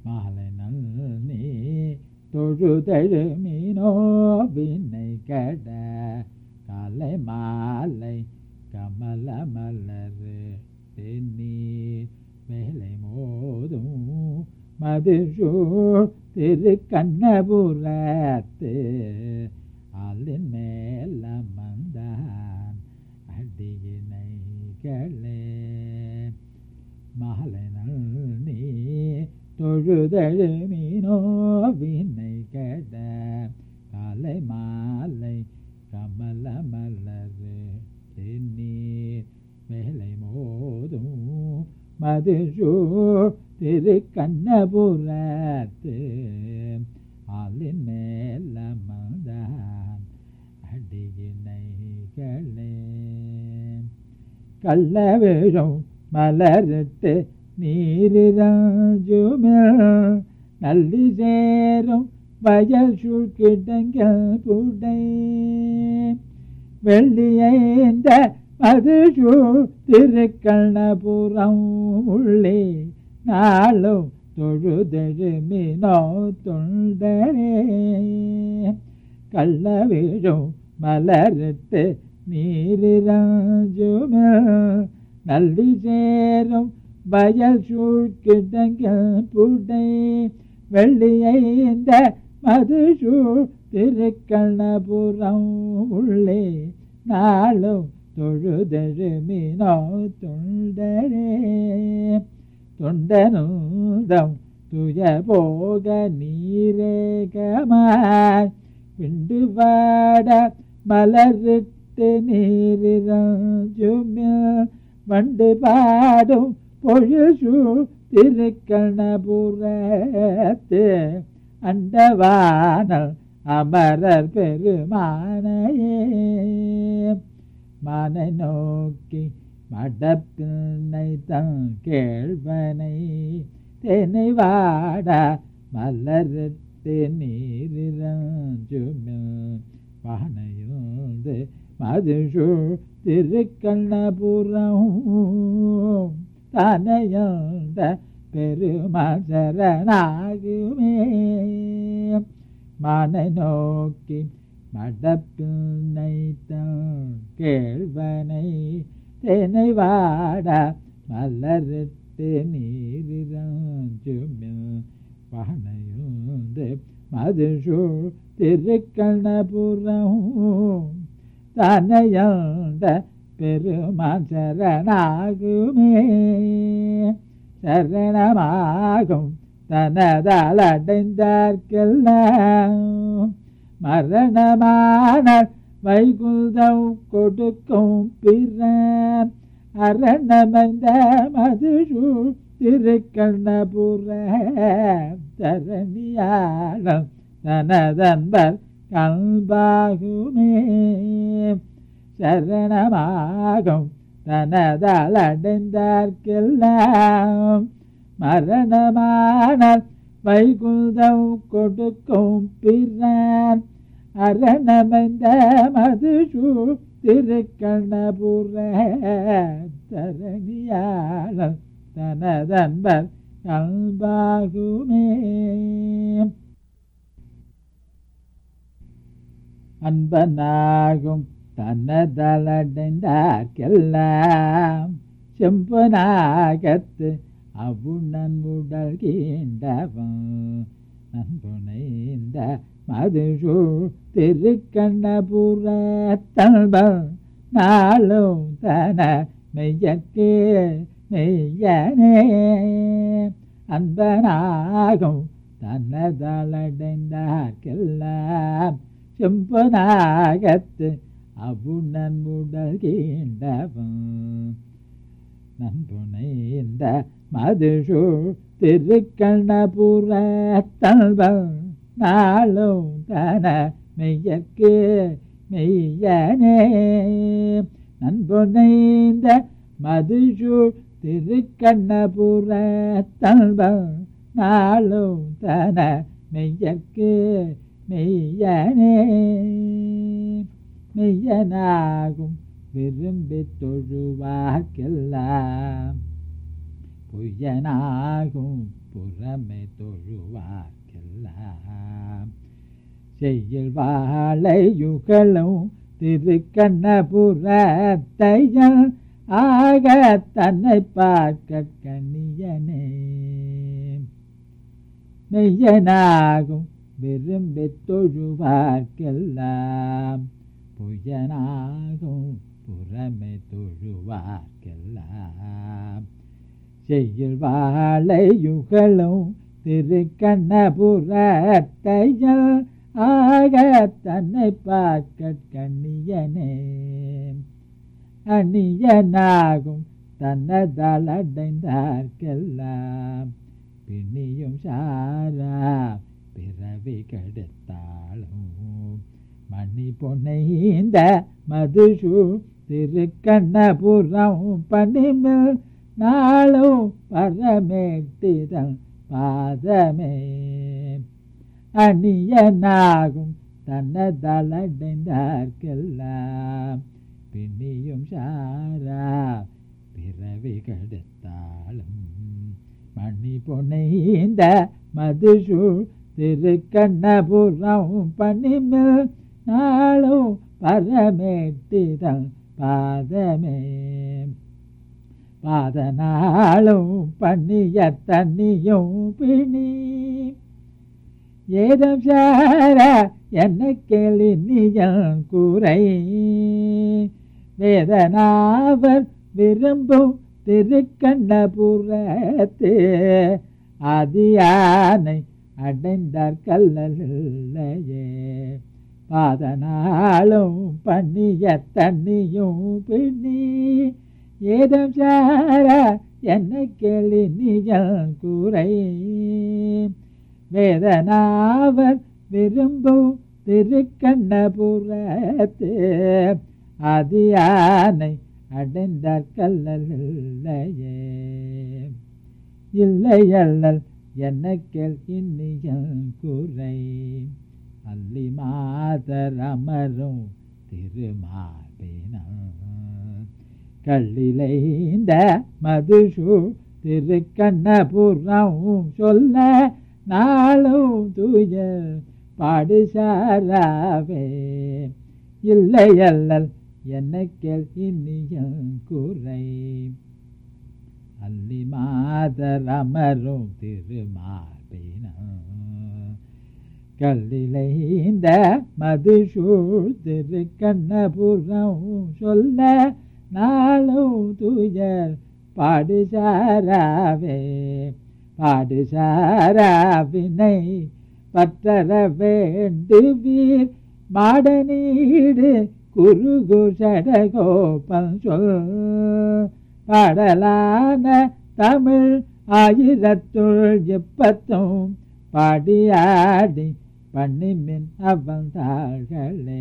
மாலை நல் நீ தொழுதழு மீனோ வினை கட காலை மாலை கமல மலரு தென்னீர் வேலை மோதும் மதுஷூ திரு கண்ணபுரத்து ஆளின் மேல மந்தான் அடியினைகளே மாலை நீ தொழுதழு மீனோ வினை கட காலை மாலை கமல மலரு தென்னீர் மேலை மோதும் மதுஷூ திரு கண்ணபுரத்து ஆளின் மேல மந்தான் அடியினைகளே கள்ள விழும் மலரிட்டு நீரிராஜுமே நல்லி சேரும் வயல் சுழ்கிடங்க புடை வெள்ளியைந்த மதுஷூ திருக்கண்ணபுரம் உள்ளே நாளும் தொழுதழு மீனோ தொண்டரே கள்ள விழும் மலரிட்டு நீரிராஜுமே நல்லி சேரும் வயல் சூழ்கிடங்க புடை வெள்ளியைந்த மதுசூ திருக்கண்ணபுரம் உள்ளே நாளும் தொழுதழு மீனோ தொண்டரே தொண்டனுதம் துய போக நீரேகமாய் பிண்டு வாட மலரிட்டு நீரிராஜுமே வண்டு பாடும் பொழுசு திருக்கணபுரத்து அண்டவானல் அமரர் பெருமானையே மனை நோக்கி மடப்பினை தன் கேழ்வனை தெனை வாட மலரிட்டு நீரிரஞ்சுமே பானையுந்து மதுஷு திருக்கண்ணபுரம் தனையுண்ட பெருமசரணாகுமே மனை நோக்கி மடப்பினை கேழ்வனை தெனை வாட மலரிட்டு நீரிரஞ்சுமே பானையுந்து மதுஷு திருக்கண்ணபுரம் தனையுண்ட பெருமான் சரணாகுமே சரணமாகும் தனதால் அடைந்தார்க்கெல்லாம் மரணமான வைகுந்தம் கொடுக்கும் பிற அரணமைந்த மதுஷு திருக்கண்ணபுர தரணியாளம் தனதன்பர் கல்பாகுமே சரணமாகும் தனதால் அடைந்தார்க்கெல்லாம் மரணமான வைகுந்தம் கொடுக்கும் பிறான் அரணமைந்த மதுசூ திருக்கண்ணபுர தரணியாளம் தனதன்பர் கல்பாகுமே அன்பனாகும் தன்னதலடைந்தார்க்கெல்லாம் செம்பனாகத்து அவுணன் உடல் கீண்டவன் நன்புனைந்த மதுசூ திருக்கண்ணபுர தல்பல் நாளும் தன மெய்யக்கே மெய்யனே அன்பனாகும் தன்னதலடைந்தார்க்கெல்லாம் செம்பனாகத்து அவுணன் உடல் கீண்டவன் நன்புனைந்த மதுஷு திருக்கண்ணபுர தல்பல் நாளும் தன மெய்யற்கு மெய்யனே நன்புனைந்த மதுஷு திருக்கண்ணபுர தல்பல் நாளும் தன மெய்யற்கு மெய்யனே மெய்யனாகும் விரும்பி தொழுவார்க்கெல்லாம் பொய்யனாகும் புறம பரமை தொழுவார்க்கெல்லாம் செய்யில் வாழையுகளும் திருக்கண்ணபுரத்தையல் ஆக தன்னை பார்க்க கண்ணியனே மெய்யனாகும் விரும்பி தொழுவார்க்கெல்லாம் புயனாகும் புறமை தொழுவார்க்கெல்லாம் செய்யில் வாழையுகளும் திருக்கண்ணபுரத்தையல் ஆக தன்னை பார்க்க கண்ணியனே அணியனாகும் தன்னதால் அடைந்தார்க்கெல்லாம் பிணியும் சாரா பிறவி கெடுத்தாலும் மணி பொன்னைந்த மதுசு திருக்கண்ணபுரம் பணிமில் நாளும் பரமேட்டிதன் பாதமே அணியனாகும் தன்னதால் அடைந்தார்க்கெல்லாம் பிணியும் சாரா பிறவி கெடுத்தாலும் மணி பொனைந்த மதுசு திருக்கண்ணபுரம் பணிமில் நாளும் பரமேட்டிதன் பாதமே பாதனாளும் பண்ணிய தண்ணியும் பிணி ஏதம் சார என்ன கேளி நீயன் கூரை வேதனாவர் விரும்பும் திருக்கண்ணபுரத்து ஆதியானை அடைந்தார் கல்லல்லையே பாதனாலும் பண்ணிய தண்ணியும் பின்னி ஏதம் சார என்ன கேளி நீயல் கூரை வேதனாவர் விரும்பும் திருக்கண்ணபுரத்து அதியானை அடைந்தார் கல்லல்லையே இல்லை அல்லல் என்ன கேள் இன்னியல் குறை அல்லி மாதரமரும் திருமாபினம் கள்ளிலைந்த மதுசு திருக்கண்ணபுரம் சொல்ல நாளும் தூய பாடுசாராவே இல்லை அல்லல் என்ன கேள் இன்னியல் குறை அல்லி மாதரமரும் திருமாபினம் கல்லிலைந்த மதுசூழ் திருக்கண்ணபுரம் சொல்ல நாளும் துயர் பாடுசாராவே பாடுசாராவினை பற்றற வேண்டுவீர் மாடநீடு குருகு சடகோபம் சொல் பாடலான தமிழ் ஆயிரத்துள் எப்பத்தும் பாடியாடி பண்ணிமின் அவன் தாள்களே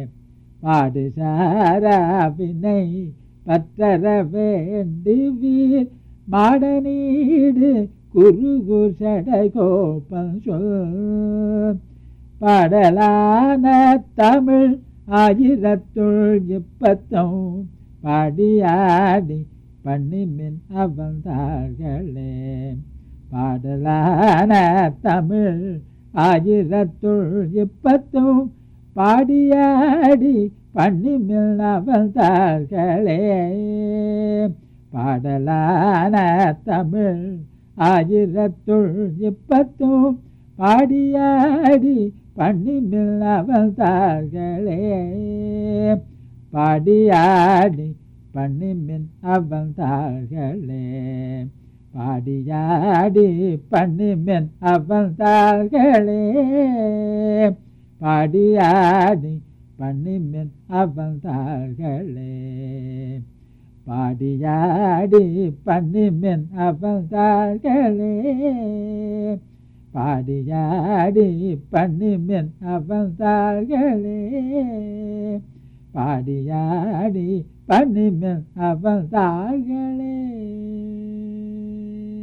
பாடுசாராவினை பற்றற வேண்டுவீர் மாடநீடு குருகு சடகோபம் சொல் பாடலான தமிழ் ஆயிரத்துள் இப்பத்தும் பாடியாடி பண்ணிமின் அவன் தாள்களே பாடலான தமிழ் ஆயிரத்துள் இப்பத்தும் பாடியாடி பண்ணிமில் அவன் தாள்களே பாடலான தமிழ் ஆயிரத்துள் இப்பத்தும் பாடியாடி பண்ணிமில் அவன் தாள்களே பாடியாடி பண்ணிமின் அவன் தாள்களே பாடியாடி பண்ணிமின் அவன் தாள்களே பாடியாடி பண்ணிமின் அவன் தாள்களே பாடியாடி பண்ணிமின் அவன் தாள்களே பாடியாடி பண்ணிமின் அவன் தாள்களே பாடியாடி பண்ணிமின் அவன் தாள்களே